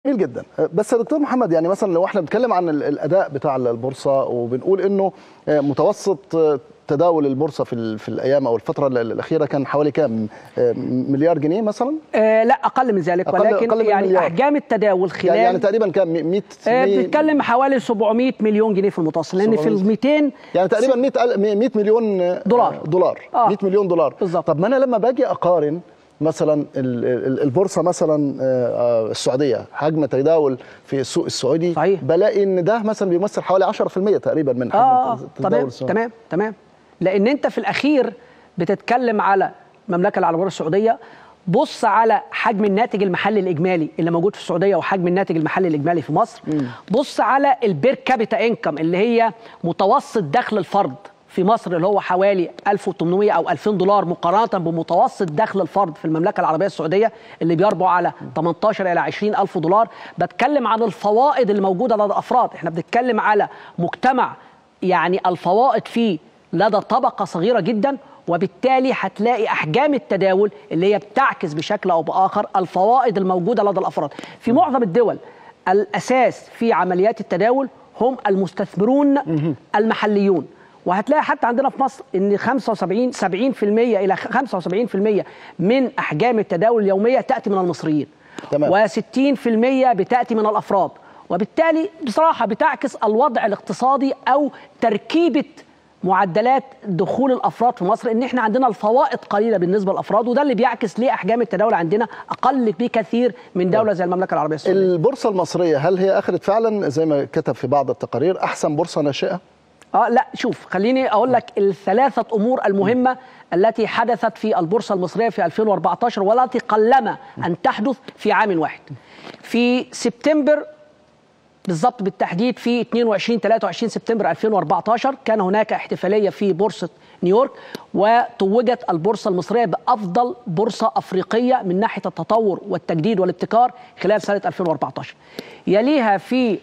جميل جدا بس يا دكتور محمد يعني مثلا لو احنا بنتكلم عن ال- الاداء بتاع البورصه وبنقول انه متوسط تداول البورصه في ال- في الايام او الفتره ال- الاخيره كان حوالي كام مليار جنيه مثلا آه لا اقل من ذلك أقل- ولكن أقل من يعني مليار. احجام التداول خلال يعني, يعني تقريبا كام 100 آه بتتكلم حوالي 700 مليون جنيه في المتوسط لان في 700. ال 200 يعني تقريبا 100 أل- 100 مليون دولار. دولار آه. 100 مليون دولار بالظبط. طب ما انا لما باجي اقارن مثلا ال- ال- البورصه مثلا آه، آه، السعوديه حجم تداول في السوق السعودي صحيح. بلاقي ان ده مثلا بيمثل حوالي 10% تقريبا من حجم اه التداول تمام السعودي تمام تمام لان انت في الاخير بتتكلم على المملكه العربيه السعوديه بص على حجم الناتج المحلي الاجمالي اللي موجود في السعوديه وحجم الناتج المحلي الاجمالي في مصر بص على البير كابيتا انكم اللي هي متوسط دخل الفرد في مصر اللي هو حوالي 1800 او 2000 دولار مقارنه بمتوسط دخل الفرد في المملكه العربيه السعوديه اللي بيربع على 18 الى 20 الف دولار بتكلم عن الفوائد اللي موجوده لدى الافراد احنا بنتكلم على مجتمع يعني الفوائد فيه لدى طبقه صغيره جدا وبالتالي هتلاقي احجام التداول اللي هي بتعكس بشكل او باخر الفوائد الموجوده لدى الافراد في معظم الدول الاساس في عمليات التداول هم المستثمرون المحليون وهتلاقي حتى عندنا في مصر ان 75 70% الى 75% من احجام التداول اليوميه تاتي من المصريين تمام. و60% بتاتي من الافراد وبالتالي بصراحه بتعكس الوضع الاقتصادي او تركيبه معدلات دخول الافراد في مصر ان احنا عندنا الفوائد قليله بالنسبه للافراد وده اللي بيعكس ليه احجام التداول عندنا اقل بكثير من دوله زي المملكه العربيه السعوديه البورصه المصريه هل هي اخذت فعلا زي ما كتب في بعض التقارير احسن بورصه ناشئه اه لا شوف خليني اقول لك الثلاثه امور المهمه التي حدثت في البورصه المصريه في 2014 والتي قلما ان تحدث في عام واحد. في سبتمبر بالضبط بالتحديد في 22 23 سبتمبر 2014 كان هناك احتفاليه في بورصه نيويورك وتوجت البورصه المصريه بافضل بورصه افريقيه من ناحيه التطور والتجديد والابتكار خلال سنه 2014. يليها في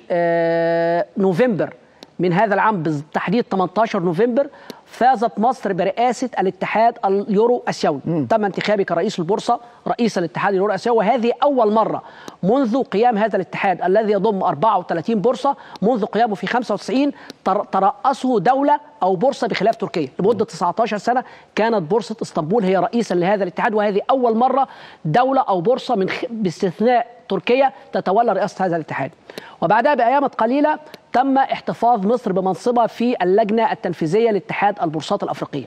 آه، نوفمبر من هذا العام بالتحديد 18 نوفمبر فازت مصر برئاسه الاتحاد اليورو اسيوي تم انتخابي كرئيس البورصه رئيس الاتحاد اليورو اسيوي وهذه اول مره منذ قيام هذا الاتحاد الذي يضم 34 بورصه منذ قيامه في 95 تر- ترأسه دوله او بورصه بخلاف تركيا لمده 19 سنه كانت بورصه اسطنبول هي رئيسا لهذا الاتحاد وهذه اول مره دوله او بورصه من خ... باستثناء تركيا تتولى رئاسه هذا الاتحاد وبعدها بايام قليله تم احتفاظ مصر بمنصبها في اللجنه التنفيذيه لاتحاد البورصات الافريقيه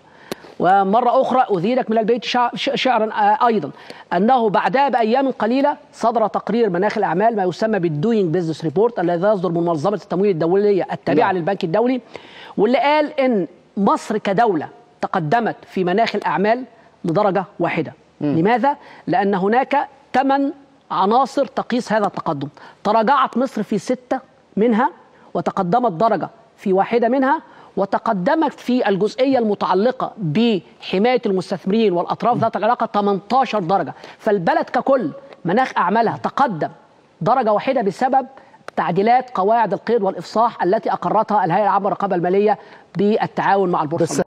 ومرة أخرى أذيلك من البيت شع- ش- شعرا آه، أيضا أنه بعدها بأيام قليلة صدر تقرير مناخ الأعمال ما يسمى بالدوينج بيزنس ريبورت الذي يصدر من منظمة التمويل الدولية التابعة نعم. للبنك الدولي واللي قال إن مصر كدولة تقدمت في مناخ الأعمال لدرجة واحدة لماذا؟ لأن هناك ثمان عناصر تقيس هذا التقدم تراجعت مصر في ستة منها وتقدمت درجة في واحدة منها وتقدمت في الجزئية المتعلقة بحماية المستثمرين والأطراف ذات العلاقة 18 درجة فالبلد ككل مناخ أعمالها تقدم درجة واحدة بسبب تعديلات قواعد القيد والإفصاح التي أقرتها الهيئة العامة للرقابة المالية بالتعاون مع البورصة بس